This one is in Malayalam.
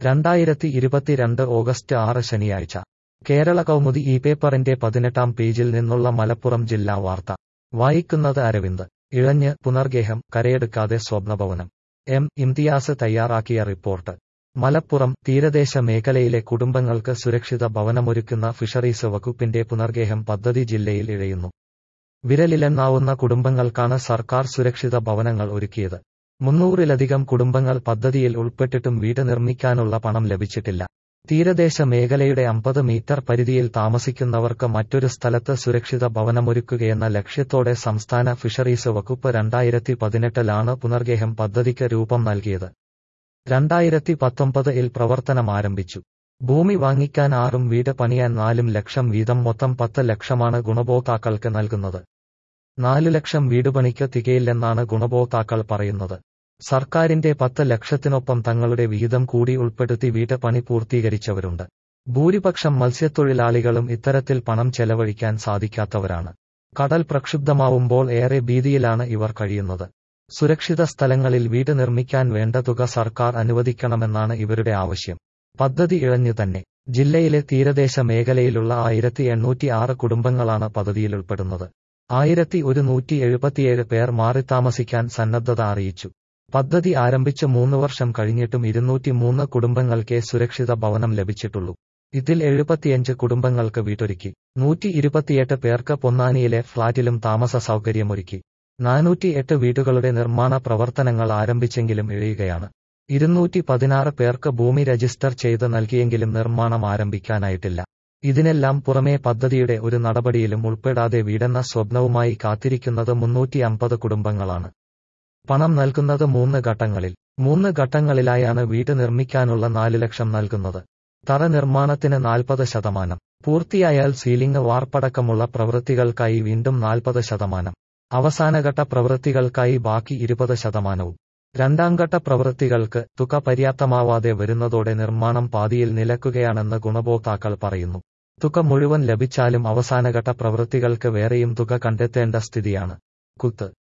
രണ്ടായിരത്തി ഇരുപത്തിരണ്ട് ഓഗസ്റ്റ് ആറ് ശനിയാഴ്ച കേരള കൗമുദി ഈ പേപ്പറിന്റെ പതിനെട്ടാം പേജിൽ നിന്നുള്ള മലപ്പുറം ജില്ലാ വാർത്ത വായിക്കുന്നത് അരവിന്ദ് ഇഴഞ്ഞ് പുനർഗേഹം കരയെടുക്കാതെ സ്വപ്നഭവനം എം ഇംതിയാസ് തയ്യാറാക്കിയ റിപ്പോർട്ട് മലപ്പുറം തീരദേശ മേഖലയിലെ കുടുംബങ്ങൾക്ക് സുരക്ഷിത ഭവനമൊരുക്കുന്ന ഫിഷറീസ് വകുപ്പിന്റെ പുനർഗേഹം പദ്ധതി ജില്ലയിൽ ഇഴയുന്നു വിരലിലെണ്ണാവുന്ന കുടുംബങ്ങൾക്കാണ് സർക്കാർ സുരക്ഷിത ഭവനങ്ങൾ ഒരുക്കിയത് മുന്നൂറിലധികം കുടുംബങ്ങൾ പദ്ധതിയിൽ ഉൾപ്പെട്ടിട്ടും വീട് നിർമ്മിക്കാനുള്ള പണം ലഭിച്ചിട്ടില്ല തീരദേശ മേഖലയുടെ അമ്പത് മീറ്റർ പരിധിയിൽ താമസിക്കുന്നവർക്ക് മറ്റൊരു സ്ഥലത്ത് സുരക്ഷിത ഭവനമൊരുക്കുകയെന്ന ലക്ഷ്യത്തോടെ സംസ്ഥാന ഫിഷറീസ് വകുപ്പ് രണ്ടായിരത്തി പതിനെട്ടിലാണ് പുനർഗേഹം പദ്ധതിക്ക് രൂപം നൽകിയത് രണ്ടായിരത്തി പത്തൊമ്പത് ഇൽ പ്രവർത്തനം ആരംഭിച്ചു ഭൂമി വാങ്ങിക്കാൻ ആറും വീട് പണിയാൻ നാലും ലക്ഷം വീതം മൊത്തം പത്ത് ലക്ഷമാണ് ഗുണഭോക്താക്കൾക്ക് നൽകുന്നത് നാലു ലക്ഷം വീടുപണിക്ക് തികയില്ലെന്നാണ് ഗുണഭോക്താക്കൾ പറയുന്നത് സർക്കാരിന്റെ പത്ത് ലക്ഷത്തിനൊപ്പം തങ്ങളുടെ വിഹിതം കൂടി ഉൾപ്പെടുത്തി വീട് പണി പൂർത്തീകരിച്ചവരുണ്ട് ഭൂരിപക്ഷം മത്സ്യത്തൊഴിലാളികളും ഇത്തരത്തിൽ പണം ചെലവഴിക്കാൻ സാധിക്കാത്തവരാണ് കടൽ പ്രക്ഷുബ്ധമാവുമ്പോൾ ഏറെ ഭീതിയിലാണ് ഇവർ കഴിയുന്നത് സുരക്ഷിത സ്ഥലങ്ങളിൽ വീട് നിർമ്മിക്കാൻ വേണ്ട തുക സർക്കാർ അനുവദിക്കണമെന്നാണ് ഇവരുടെ ആവശ്യം പദ്ധതി ഇഴഞ്ഞു തന്നെ ജില്ലയിലെ തീരദേശ മേഖലയിലുള്ള ആയിരത്തി എണ്ണൂറ്റി ആറ് കുടുംബങ്ങളാണ് പദ്ധതിയിൽ ഉൾപ്പെടുന്നത് ആയിരത്തി ഒരുന്നൂറ്റി എഴുപത്തിയേഴ് പേർ മാറിത്താമസിക്കാൻ സന്നദ്ധത അറിയിച്ചു പദ്ധതി ആരംഭിച്ച് മൂന്ന് വർഷം കഴിഞ്ഞിട്ടും ഇരുന്നൂറ്റി മൂന്ന് കുടുംബങ്ങൾക്കേ സുരക്ഷിത ഭവനം ലഭിച്ചിട്ടുള്ളൂ ഇതിൽ എഴുപത്തിയഞ്ച് കുടുംബങ്ങൾക്ക് വീട്ടൊരുക്കി നൂറ്റി ഇരുപത്തിയെട്ട് പേർക്ക് പൊന്നാനിയിലെ ഫ്ളാറ്റിലും താമസ സൗകര്യമൊരുക്കി നാനൂറ്റി എട്ട് വീടുകളുടെ നിർമ്മാണ പ്രവർത്തനങ്ങൾ ആരംഭിച്ചെങ്കിലും ഇഴയുകയാണ് ഇരുന്നൂറ്റി പതിനാറ് പേർക്ക് ഭൂമി രജിസ്റ്റർ ചെയ്ത് നൽകിയെങ്കിലും നിർമ്മാണം ആരംഭിക്കാനായിട്ടില്ല ഇതിനെല്ലാം പുറമേ പദ്ധതിയുടെ ഒരു നടപടിയിലും ഉൾപ്പെടാതെ വീടെന്ന സ്വപ്നവുമായി കാത്തിരിക്കുന്നത് മുന്നൂറ്റി അമ്പത് കുടുംബങ്ങളാണ് പണം നൽകുന്നത് മൂന്ന് ഘട്ടങ്ങളിൽ മൂന്ന് ഘട്ടങ്ങളിലായാണ് വീട് നിർമ്മിക്കാനുള്ള നാല് ലക്ഷം നൽകുന്നത് തറ നിർമ്മാണത്തിന് നാൽപ്പത് ശതമാനം പൂർത്തിയായാൽ സീലിംഗ് വാർപ്പടക്കമുള്ള പ്രവൃത്തികൾക്കായി വീണ്ടും നാൽപ്പത് ശതമാനം അവസാനഘട്ട പ്രവൃത്തികൾക്കായി ബാക്കി ഇരുപത് ശതമാനവും രണ്ടാംഘട്ട പ്രവൃത്തികൾക്ക് തുക പര്യാപ്തമാവാതെ വരുന്നതോടെ നിർമ്മാണം പാതിയിൽ നിലക്കുകയാണെന്ന് ഗുണഭോക്താക്കൾ പറയുന്നു തുക മുഴുവൻ ലഭിച്ചാലും അവസാനഘട്ട പ്രവൃത്തികൾക്ക് വേറെയും തുക കണ്ടെത്തേണ്ട സ്ഥിതിയാണ് കുത്ത്